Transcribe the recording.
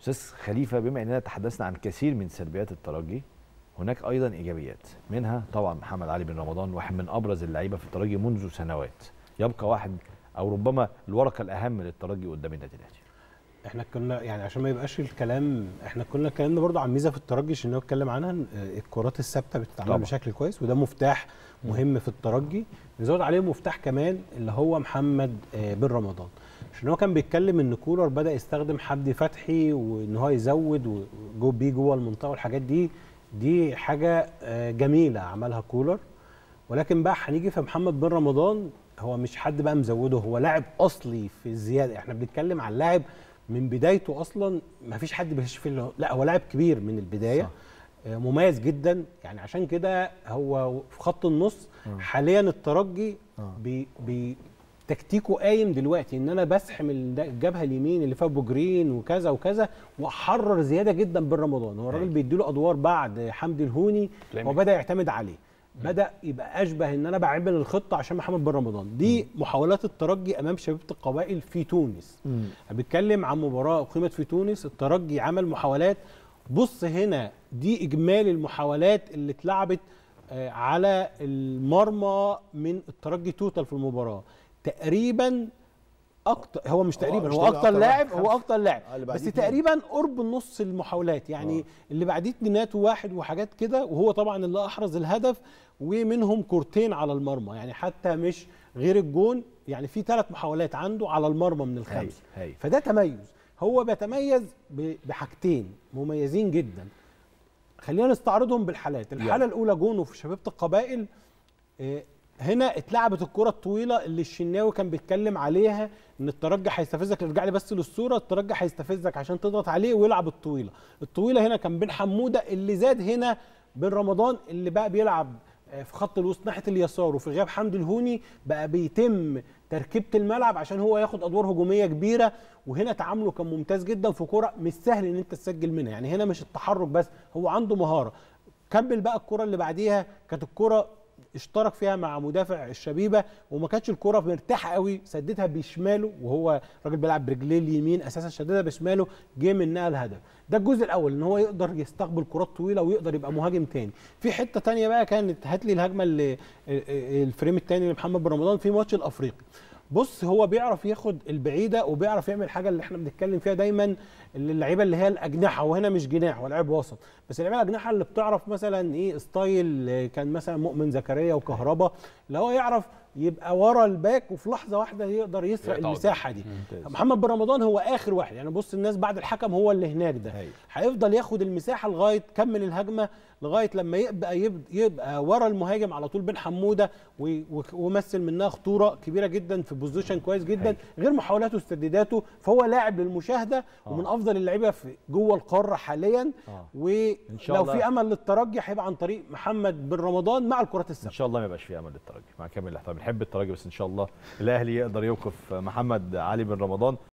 استاذ خليفه بما اننا تحدثنا عن كثير من سلبيات الترجي هناك ايضا ايجابيات منها طبعا محمد علي بن رمضان واحد من ابرز اللعيبه في الترجي منذ سنوات يبقى واحد او ربما الورقه الاهم للترجي قدام النادي الاهلي احنا كنا يعني عشان ما يبقاش الكلام احنا كنا اتكلمنا برضو عن ميزه في الترجي عشان هو اتكلم عنها إن الكرات الثابته بتتعمل طبعا. بشكل كويس وده مفتاح مهم في الترجي نزود عليه مفتاح كمان اللي هو محمد آه، بن رمضان عشان هو كان بيتكلم ان كولر بدا يستخدم حمدي فتحي وان هو يزود وجو بيه جوه المنطقه والحاجات دي دي حاجه آه، جميله عملها كولر ولكن بقى هنيجي في محمد بن رمضان هو مش حد بقى مزوده هو لاعب اصلي في الزياده احنا بنتكلم عن لاعب من بدايته اصلا ما فيش حد بيغش فيه اللي هو- لا هو لاعب كبير من البدايه صح. آه، مميز جدا يعني عشان كده هو في خط النص حاليا الترجي آه. بي بي تكتيكه قايم دلوقتي ان انا بسحم الد- الجبهه اليمين اللي فيها بوجرين وكذا وكذا واحرر زياده جدا بن رمضان هو الراجل أيوة. بيديله ادوار بعد حمدي الهوني Playmaker. هو بدا يعتمد عليه بدا يبقى اشبه ان انا بعمل الخطه عشان محمد بن رمضان دي محاولات الترجي امام شبيبه القبائل في تونس أنا بتكلم عن مباراه اقيمت في تونس الترجي عمل محاولات بص هنا دي اجمالي المحاولات اللي اتلعبت آه، على المرمى من الترجي توتال في المباراه تقريبا اكتر هو مش تقريبا مش هو تقريباً، اكتر أكتر لاعب واحد هو خمسة. اكتر لاعب آه، اللي بس بعديه اتنين. تقريبا قرب نص المحاولات يعني آه. اللي بعديه اتنينات وواحد وحاجات كده وهو طبعا اللي احرز الهدف ومنهم كورتين على المرمى يعني حتى مش غير الجون يعني في ثلاث محاولات عنده على المرمى من الخمسه هاي هاي فده تميز هو بيتميز ب- بحاجتين مميزين جدا خلينا نستعرضهم بالحالات الحاله يلا. الاولى جونه في شبيبه القبائل آه، هنا اتلعبت الكره الطويله اللي الشناوي كان بيتكلم عليها ان الترجي هيستفزك ارجع لي بس للصوره الترجي هيستفزك عشان تضغط عليه ويلعب الطويله الطويله هنا كان بين حموده اللي زاد هنا بين رمضان اللي بقى بيلعب آه، في خط الوسط ناحيه اليسار وفي غياب حمدي الهوني بقى بيتم تركيبه الملعب عشان هو ياخد ادوار هجوميه كبيره وهنا تعامله كان ممتاز جدا في كره مش سهل ان انت تسجل منها يعني هنا مش التحرك بس هو عنده مهاره كمل بقى الكره اللي بعديها كانت الكره اشترك فيها مع مدافع الشبيبه وما كانتش الكره مرتاحه قوي سددها بشماله وهو راجل بيلعب برجليه اليمين اساسا شددها بشماله جه منها الهدف ده الجزء الاول ان هو يقدر يستقبل كرات طويله ويقدر يبقى مهاجم تاني في حته تانية بقى كانت هات لي الهجمه اللي الفريم التاني لمحمد بن رمضان في ماتش الافريقي بص هو بيعرف ياخد البعيده وبيعرف يعمل حاجه اللي احنا بنتكلم فيها دايما اللي اللعيبه اللي هي الاجنحه وهنا مش جناح هو لاعب وسط بس اللعيبه الاجنحه اللي بتعرف مثلا ايه ستايل آه، كان مثلا مؤمن زكريا وكهربا اللي هو يعرف يبقى ورا الباك وفي لحظه واحده يقدر يسرق يقطع المساحه دي ممتاز. محمد بن رمضان هو اخر واحد يعني بص الناس بعد الحكم هو اللي هناك ده هاي. هيفضل ياخد المساحه لغايه كمل الهجمه لغايه لما يبقى يبقى, يبقى ورا المهاجم على طول بين حموده و- و- ومثل منها خطوره كبيره جدا في بوزيشن كويس جدا هاي. غير محاولاته واستسداداته فهو لاعب للمشاهده ومن افضل اللعيبه في جوه القاره حاليا آه. ولو الله. في امل للترجي هيبقى عن طريق محمد بن رمضان مع الكرات ان الثابته شاء الله ما يبقاش في امل للترجي مع كامل الاحترام بنحب الترجي بس ان شاء الله الاهلي يقدر يوقف محمد علي بن رمضان